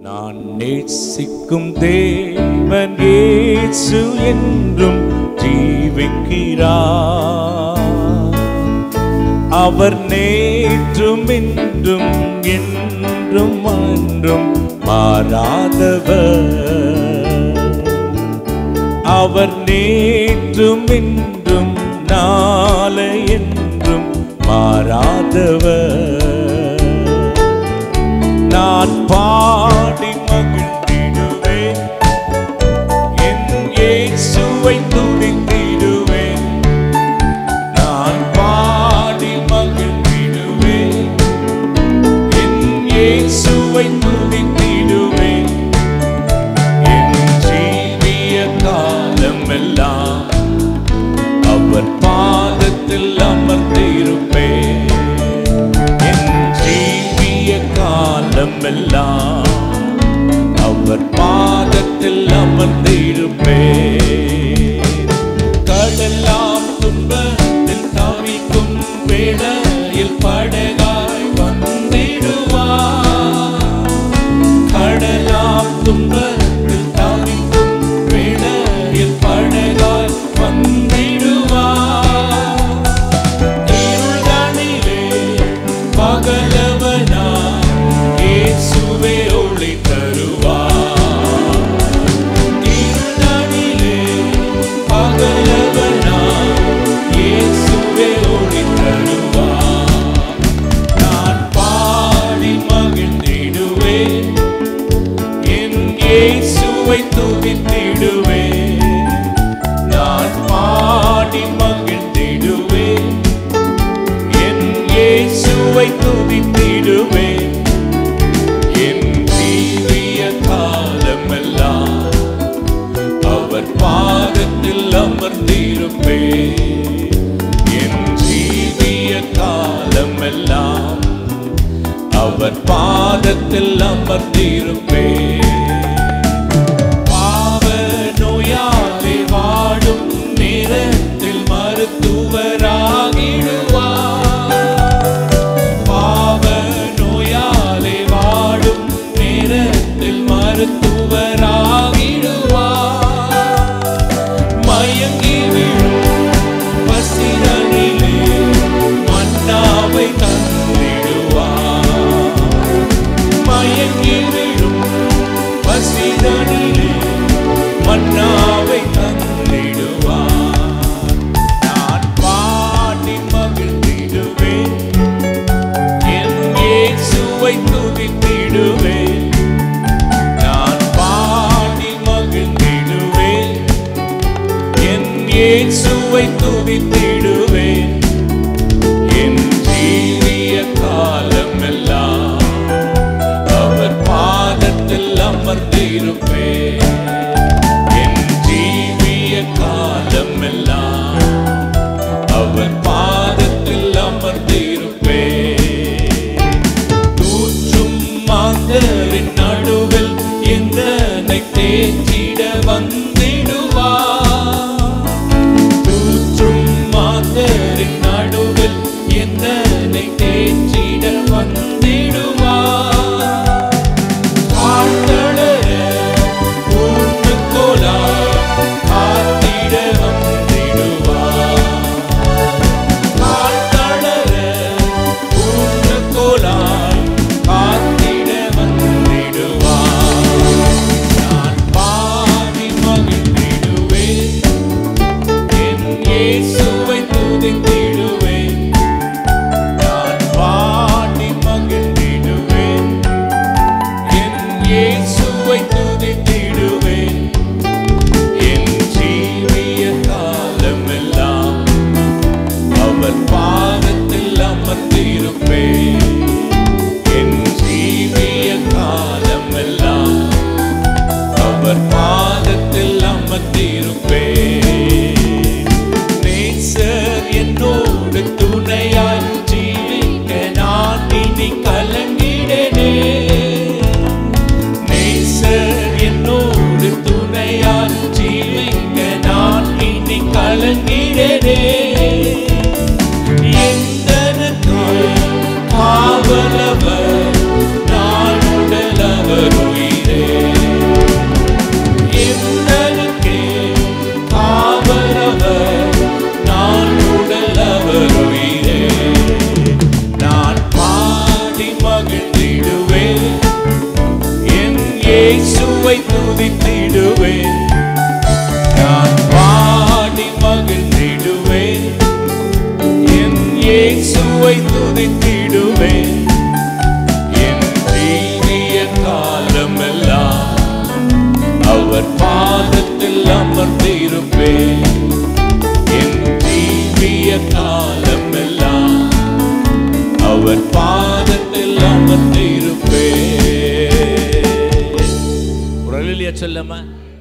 நான் நேசிக்கும் தேவன் இயேசு என்றும் ஜீவிக்கிறார் அவர் நேற்றும் இன்றும் என்றும் அன்றும் மாறாதவர் அவர் நேற்றும் இன்றும் நாளை என்றும் மாறாதவர் நான் பாடி மகிழ்ந்திடுவேன் என் இயேசுவை துதித்திடுவேன் நான் பாடி மகிழ்ந்திடுவேன் என் இயேசுவை துதித்திடுவேன் என் ஜீவிய காலமெல்லாம் அவர் பாதத்தில் அமர்ந்திருப்பேன் என் ஜீவிய காலமெல்லாம் அவர் பாதத்தில் அமர்ந்திருப்பேன் கடலாம் துன்பத்தில் தவிக்கும் வேளையில் படகாய் வந்திடுவார் கடலாம் துன்பத்தில் தவிக்கும் வேளையில் படகாய் வந்திடுவார் இருளனிலே பகலவனாய் இயேசுவே ஒளி தருவார். இருளனிலே பகலவனாய் இயேசுவே ஒளி தருவார். நான் பாடி மகிழ்ந்திடுவேன் என் இயேசுவை துதித்திடுவேன் நான் பாடி மகிழ்ந்திடுவேன் என் இயேசுவை துதித்திடுவேன் என் ஜீவிய காலமெல்லாம் அவர் பாதத்தில் அமர்ந்திருப்பேன் என் ஜீவிய காலமெல்லாம் அவர் பாதத்தில் அமர்ந்திருப்பேன் பாவ நோயாலே வாடும் நேரத்தில் மருத்துவராகிடுவார் பாவ நோயாலே வாடும் நேரத்தில் மருத்துவராகிடுவார் மயங்கி விழும் பசிரனிலே மன்னாவை தந்திடுவார் மயங்கி விழும் பசிதனிலே மன்னாவை தந்திடுவார் நான் பாடி மகிழ்ந்திடுவேன் என் இயேசுவை துதித்திடுவேன் நான் பாடி மகிழ்ந்திடுவேன் என் இயேசுவை துதித்திடுவேன் என் ஜீவிய காலமெல்லாம் அவர் பாதத்தில் அமர்ந்திருப்பேன் என் ஜீவிய காலமெல்லாம் அவர் பாதத்தில் அமர்ந்திருப்பேன் தூற்றும் மாந்தரின் நடுவில் எந்தனை தேற்றிட வந்திடுவார் தூற்றும் மாந்தரின் நடுவில் எந்தனை தேற்றிட வந்திடுவார் ஆழ்தளர பூண்டுகோலாய் காத்திட வந்திடுவார் ஆழ்தளர பூண்டுகோலாய் காத்திட வந்திடுவார் நான் பாடி மகிழ்ந்திடுவேன் என் இயேசுவை துதித்திடுவேன் நான் பாடி மகிழ்ந்திடுவேன் என் இயேசுவை துதித்திடுவேன் என் ஜீவிய காலமெல்லாம் அவர் பாதத்தில் அமர்ந்திருப்பேன் என் ஜீவிய காலமெல்லாம் அவர் பாதத்தில் அமர்ந்திருப்பேன் நேசர் என்னோடு துணையாய் ஜீவிக்க நான் இனி கலங்கிடனே நேசர் துதித்திடுவேன் நான் பாடி மகிழ்ந்திடுவேன் என் இயேசுவை துதித்திடுவேன் என் ஜீவிய காலமெல்லாம் அவர் பாதத்தில் அமர்ந்திருப்பேன் என் ஜீவிய காலமெல்லாம் அவர் பாதத்தில் அமர்ந்திருப்பேன் ஒரு அல்லேலூயா சொல்லமா